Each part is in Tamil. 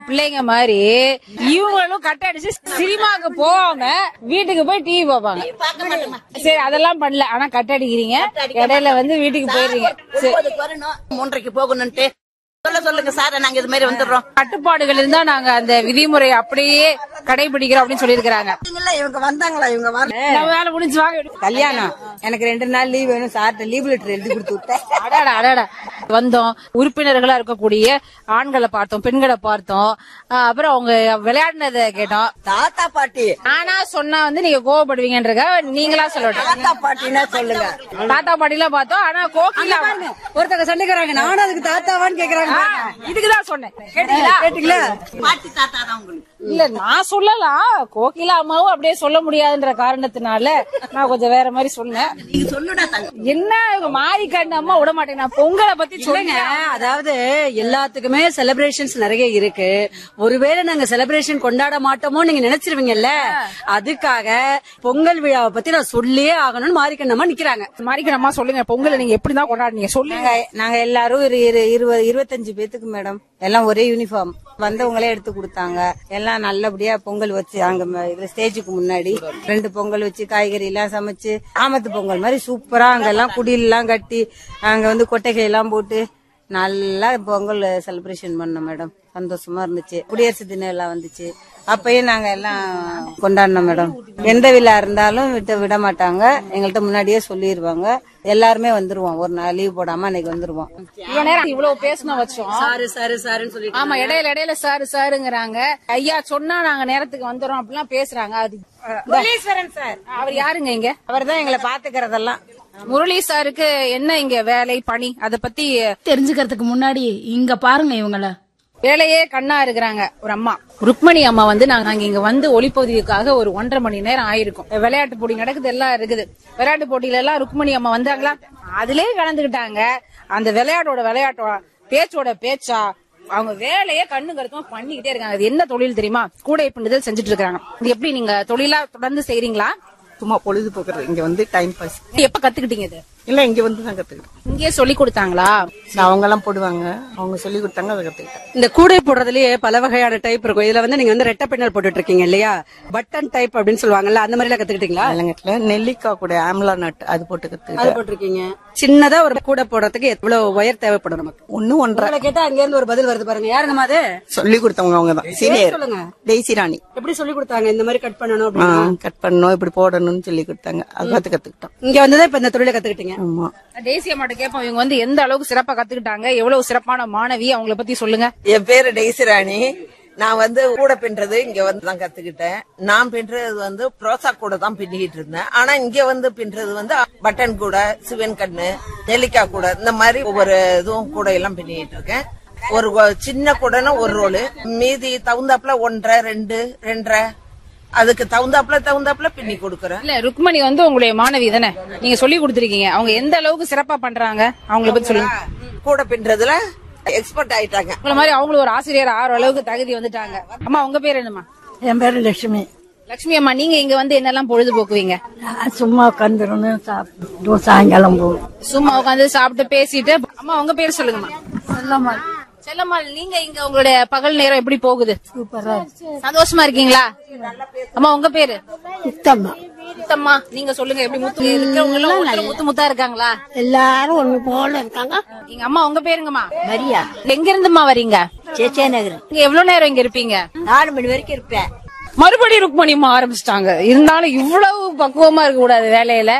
பிள்ளைங்க மாதிரி இவங்களும் கட்ட அடிச்சு சினிமாக்கு போகாம வீட்டுக்கு போய் டிவி பார்ப்பாங்க சரி அதெல்லாம் பண்ணல ஆனா கட்ட அடிக்கிறீங்க இடையில வந்து வீட்டுக்கு போயிடுறீங்க சரி ஒன்பதுக்கு வரணும் மூன்றரைக்கு போகணும்ட்டு சொல்ல சொல்லுங்க சார் நாங்க இது மாதிரி வந்துடுறோம் கட்டுப்பாடுகள் இருந்தா நாங்க அந்த விதிமுறை அப்படியே கடைபிடிக்கிறோம் அப்படின்னு சொல்லியிருக்கிறாங்க இல்ல இவங்க வந்தாங்களா இவங்க வரல நம்ம வேலை முடிஞ்சு வாங்க கல்யாணம் எனக்கு ரெண்டு நாள் லீவ் வேணும் சார்ட்ட லீவ் லெட்டர் எழுதி கொடுத்து விட்டேன் அடாடா அடாடா வந்தோம் உறுப்பினர்களா இருக்கக்கூடிய ஆண்களை பார்த்தோம் பெண்களை பார்த்தோம் ஆஹ் அப்புறம் அவங்க விளையாடினதை கேட்டோம் தாத்தா பாட்டி ஆனா சொன்னா வந்து நீங்க கோவப்படுவீங்கன்றத நீங்களா சொல்லட்டும் தாத்தா பாட்டினா சொல்லுங்க தாத்தா பாட்டிலாம் பார்த்தோம் ஆனா கோகிலா ஒருத்தங்க சண்டைக்கிறாங்க நானும் அதுக்கு தாத்தாவான்னு கேக்குறாங்க இதுக்குதான் சொன்னேன் கேட்டீங்களா கேட்டீங்களா பாட்டி தாத்தா தான் உங்களுக்கு இல்ல நான் சொல்லலாம் கோகிலா அம்மாவும் அப்படியே சொல்ல முடியாதுன்ற காரணத்தினால நான் கொஞ்சம் வேற மாதிரி சொன்னேன் நீங்க சொல்லுடா தங்க என்ன இவங்க மாறி கண்ணு அம்மா விட மாட்டேன் நான் பொங்கலை பத்தி சொல்லுங்க இல்லைங்க அதாவது எல்லாத்துக்குமே செலிப்ரேஷன்ஸ் நிறைய இருக்கு ஒருவேளை நாங்க செலிப்ரேஷன் கொண்டாட மாட்டோமோ நீங்க நினைச்சிருவீங்கல்ல அதுக்காக பொங்கல் விழாவை பத்தி நான் சொல்லியே ஆகணும்னு மாறிக்கண்ணமா நிக்கிறாங்க மாறிக்கண்ணு அம்மா சொல்லுங்க பொங்கலை நீங்க எப்படிதான் கொண்டாடுனீங்க சொல்லுங்க நாங்க நாங்க எல்லாரும் ஒரு இரு- இருபது இருபத்தஞ்சு பேத்துக்கு மேடம் எல்லாம் ஒரே யூனிஃபார்ம் வந்தவங்களே எடுத்து கொடுத்தாங்க எல்லாம் நல்லபடியா பொங்கல் வச்சு அங்க ம- இதுல ஸ்டேஜுக்கு முன்னாடி ரெண்டு பொங்கல் வச்சு காய்கறி எல்லாம் சமைச்சு ஆமத்து பொங்கல் மாதிரி சூப்பரா அங்க எல்லாம் குடில் எல்லாம் கட்டி அங்க வந்து கொட்டைகை எல்லாம் போட்டு நல்லா பொங்கல் செலிப்ரேஷன் பண்ணோம் மேடம் சந்தோஷமா இருந்துச்சு குடியரசு தினம் எல்லாம் வந்துச்சு அப்பயும் நாங்க எல்லாம் கொண்டாடினோம் மேடம் எந்த விழா இருந்தாலும் விட்டு விட மாட்டாங்க எங்கள்கிட்ட முன்னாடியே சொல்லிடுவாங்க எல்லாருமே வந்துருவோம் ஒரு நாள் லீவ் போடாம அன்னைக்கு வந்துருவோம் இவ்வளவு நேரம் இவ்வளவு பேசணும் வச்சோம் சாரு சாரு சாருன்னு சொல்லிட்டு ஆமா இடையில இடையில சாரு சாருங்கிறாங்க ஐயா சொன்னா நாங்க நேரத்துக்கு வந்துடுறோம் அப்படிலாம் பேசுறாங்க அது முரளீஸ்வரன் சார் அவர் யாருங்க இங்க அவர் தான் எங்களை பாத்துக்கிறதெல்லாம் முரளி சாருக்கு என்ன இங்க வேலை பணி அத பத்தி தெரிஞ்சுக்கிறதுக்கு முன்னாடி இங்க பாருங்க இவங்கள வேலையே கண்ணா இருக்கிறாங்க ஒரு அம்மா ருக்மணி அம்மா வந்து நாங்க இங்க வந்து ஒளிப்பதிவுக்காக ஒரு ஒன்றரை மணி நேரம் ஆயிருக்கும் விளையாட்டு போட்டி நடக்குது எல்லாம் இருக்குது விளையாட்டு போட்டியில எல்லாம் ருக்மணி அம்மா வந்தாங்களா அதுலயே கலந்துக்கிட்டாங்க அந்த விளையாட்டோட விளையாட்டோட பேச்சோட பேச்சா அவங்க வேலையே கண்ணு கருத்துமா பண்ணிக்கிட்டே இருக்காங்க அது என்ன தொழில் தெரியுமா கூடை பின்னுதல் செஞ்சுட்டு இருக்காங்க இது எப்படி நீங்க தொழிலா தொடர்ந்து செய்றீங்களா சும்மா பொழுதுபோக்குறது இங்க வந்து டைம் பாஸ் எப்ப கத்துக்கிட்டீங்க இது இல்ல இங்க வந்து தான் கத்துக்கிட்டேன் இங்கேயே சொல்லி கொடுத்தாங்களா அவங்க எல்லாம் போடுவாங்க அவங்க சொல்லி கொடுத்தாங்க அதை கத்துக்கிட்டேன் இந்த கூடை போடுறதுலயே பல வகையான டைப் இருக்கும் இதுல வந்து நீங்க வந்து ரெட்டை பின்னல் போட்டுட்டு இருக்கீங்க இல்லையா பட்டன் டைப் அப்படின்னு சொல்லுவாங்கல்ல அந்த மாதிரி எல்லாம் கத்துக்கிட்டீங்களா இளங்கட்டில நெல்லிக்காய் கூட ஆம்லா நட் அது போட்டு அது கத்துக்கிட்டேன் போட்டிருக்கீங்க சின்னதா ஒரு கூடை போடுறதுக்கு எவ்வளவு ஒயர் தேவைப்படும் நமக்கு ஒண்ணு ஒன்றரை உங்களை கேட்டா அங்க இருந்து ஒரு பதில் வருது பாருங்க யாருங்கம்மா அது சொல்லி கொடுத்தவங்க அவங்க தான் சீனியர் சொல்லுங்க. டெய்சி ராணி எப்படி சொல்லி கொடுத்தாங்க இந்த மாதிரி கட் பண்ணணும் ஆ, அப்படின்னு கட் பண்ணணும் இப்படி போடணும்னு சொல்லி கொடுத்தாங்க அது பார்த்து கத்துக்கிட்டோம் இங்க வந்ததே இப்ப இந்த தொழிலை கத்துக்கிட்டீங்க ஆமா தேசிய மாட்ட கேட்போம் இவங்க வந்து எந்த அளவுக்கு சிறப்பா கத்துக்கிட்டாங்க எவ்வளவு சிறப்பான மாணவி அவங்கள பத்தி சொல்லுங்க என் பேரு டெய்சிராணி நான் வந்து கூட பின்றது இங்க வந்து தான் கத்துக்கிட்டேன் நான் பின்றது வந்து ப்ரோசா கூட தான் பின்னிக்கிட்டு இருந்தேன் ஆனா இங்க வந்து பின்றது வந்து பட்டன் கூட சிவன் கண்ணு நெல்லிக்காய் கூட இந்த மாதிரி ஒவ்வொரு இதுவும் கூட எல்லாம் பின்னிக்கிட்டு இருக்கேன் ஒரு கொ- சின்ன கூடனா ஒரு ரோலு மீதி தகுந்தாப்புல ஒன்றரை ரெண்டு ரெண்டரை அதுக்கு தகுந்தாப்புல தகுந்தாப்புல பின்னி கொடுக்கறேன் இல்ல ருக்மணி வந்து உங்களுடைய மாணவி தானே நீங்க சொல்லி கொடுத்திருக்கீங்க அவங்க எந்த அளவுக்கு சிறப்பா பண்றாங்க அவங்கள பத்தி சொல்லுங்க கூட பின்றதுல எக்ஸ்பர்ட் ஆயிட்டாங்க உங்கள மாதிரி அவங்களும் ஒரு ஆசிரியர் ஆறு அளவுக்கு தகுதி வந்துட்டாங்க அம்மா உங்க பேர் என்னம்மா என் பேரு லட்சுமி லட்சுமி அம்மா நீங்க இங்க வந்து என்னெல்லாம் பொழுதுபோக்குவீங்க நான் சும்மா உட்காந்துருன்னு சாப்பிட்டு சாயங்காலம் போகும் சும்மா உட்காந்து சாப்பிட்டு பேசிட்டு அம்மா உங்க பேர் சொல்லுங்கம்மா செல்லம்மா செல்லம்மா நீங்க இங்க உங்களுடைய பகல் நேரம் எப்படி போகுது சூப்பரா இருக்கு. சந்தோஷமா இருக்கீங்களா அம்மா உங்க பேரு சுத்தம்மா முத்தம்மா நீங்க சொல்லுங்க எப்படி முத்து இருக்கவங்க எல்லாம் ஒருத்தர் முத்து முத்தா இருக்காங்களா எல்லாரும் ஒண்ணு போல இருக்காங்க எங்க அம்மா உங்க பேருங்கம்மா மரியா எங்க இருந்துமா வரீங்க சேச்சே நகர் இங்க எவ்வளவு நேரம் இங்க இருப்பீங்க நாலு மணி வரைக்கும் இருப்பேன் மறுபடியும் ருக்மணிமா ஆரம்பிச்சிட்டாங்க இருந்தாலும் இவ்வளவு பக்குவமா இருக்க கூடாது வேலையில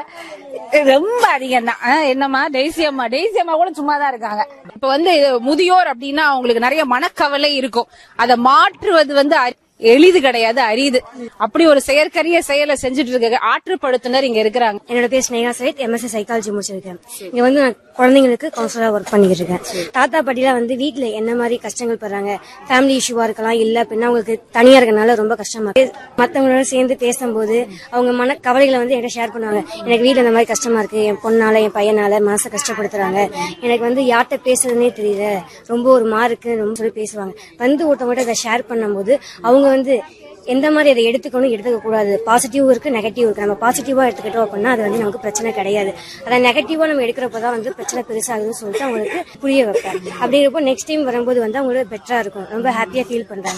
ரொம்ப அதிகம் தான் என்னம்மா டெய்சி அம்மா டெய்சி அம்மா கூட சும்மா தான் இருக்காங்க இப்ப வந்து இது முதியோர் அப்படின்னா அவங்களுக்கு நிறைய மனக்கவலை இருக்கும் அதை மாற்றுவது வந்து அரி- எளிது கிடையாது அரிது அப்படி ஒரு செயற்கரிய செயலை செஞ்சுட்டு இருக்க ஆற்றுப்படுத்துனர் இங்க இருக்கிறாங்க என்னோட பேர் ஸ்னேகா சைத் எம்எஸ்சி சைக்காலஜி முடிச்சிருக்கேன் இங்க வந்து நான் குழந்தைங்களுக்கு கவுன்சிலரா ஒர்க் பண்ணிக்கிட்டு இருக்கேன் தாத்தா பாட்டிலாம் வந்து வீட்ல என்ன மாதிரி கஷ்டங்கள் படுறாங்க ஃபேமிலி இஷ்யூவா இருக்கலாம் இல்ல அப்படின்னா அவங்களுக்கு தனியா இருக்கனால ரொம்ப கஷ்டமா இருக்கு மத்தவங்களோட சேர்ந்து பேசும்போது அவங்க மன கவலைகளை வந்து என்கிட்ட ஷேர் பண்ணுவாங்க எனக்கு வீட்ல இந்த மாதிரி கஷ்டமா இருக்கு என் பொண்ணால என் பையனால மனசை கஷ்டப்படுத்துறாங்க எனக்கு வந்து யார்கிட்ட பேசுறதுனே தெரியல ரொம்ப ஒரு மா இருக்கு ரொம்ப சொல்லி பேசுவாங்க வந்து ஒருத்தவங்கள்ட்ட இதை ஷேர் பண்ணும்போது அவங்க வந்து எந்த மாதிரி அதை எடுத்துக்கணும் எடுத்துக்க கூடாது பாசிட்டிவ் இருக்கு நெகட்டிவ் இருக்கு நம்ம பாசிட்டிவா எடுத்துக்கிட்டோம் அப்படின்னா அது வந்து நமக்கு பிரச்சனை கிடையாது அதை நெகட்டிவா நம்ம எடுக்கிறப்பதான் வந்து பிரச்சனை பெருசாகுதுன்னு சொல்லிட்டு அவங்களுக்கு புரிய வைப்பேன் அப்படிங்கிறப்போ நெக்ஸ்ட் டைம் வரும்போது வந்து அவங்களுக்கு பெட்டரா இருக்கும் ரொம்ப ஹாப்பியா ஃபீல் பண்றாங்க